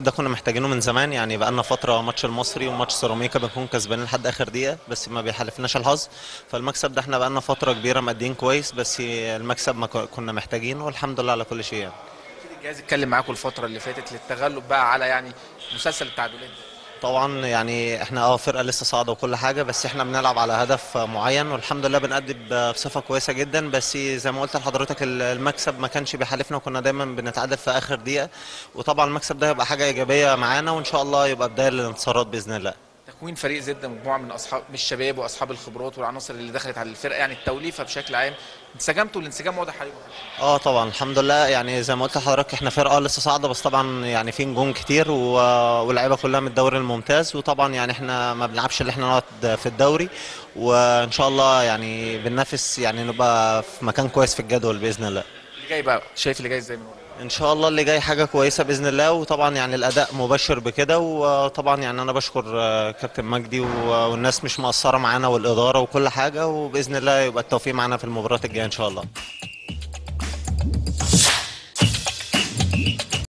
ده كنا محتاجينه من زمان يعني بقالنا فترة ماتش المصري وماتش سيراميكا بنكون كسبانين لحد آخر دقيقة بس ما بيحالفناش الحظ فالمكسب ده احنا بقالنا فترة كبيرة مادين كويس بس المكسب ما ك- كنا محتاجينه والحمد لله على كل شيء يعني. أكيد الجهاز اتكلم معاكم الفتره اللي فاتت للتغلب بقى على يعني مسلسل التعادلات ده طبعا يعني احنا اه فرقة لسه صاعدة وكل حاجة بس احنا بنلعب على هدف معين والحمد لله بنأدي ب- بصفة كويسة جدا بس زي ما قلت لحضرتك ال- المكسب ما كانش بيحالفنا وكنا دايما بنتعادل في آخر دقيقة وطبعا المكسب ده هيبقى حاجة إيجابية معانا وإن شاء الله يبقى بداية للانتصارات بإذن الله. تكوين فريق زد مجموعه من اصحاب من الشباب واصحاب الخبرات والعناصر اللي دخلت على الفرقه يعني التوليفه بشكل عام انسجمتوا الانسجام واضح عليكم اه طبعا الحمد لله يعني زي ما قلت لحضرتك احنا فرقه لسه صاعده بس طبعا يعني في نجوم كتير و- واللعيبه كلها من الدوري الممتاز وطبعا يعني احنا ما بنلعبش اللي احنا نقعد في الدوري وان شاء الله يعني بننافس يعني نبقى في مكان كويس في الجدول باذن الله اللي جاي بقى شايف اللي جاي ازاي من ورا ان شاء الله اللي جاي حاجه كويسه باذن الله وطبعا يعني الاداء مبشر بكده وطبعا يعني انا بشكر آه، كابتن مجدي و- والناس مش مقصره معانا والاداره وكل حاجه وباذن الله يبقى التوفيق معانا في المباراه الجايه ان شاء الله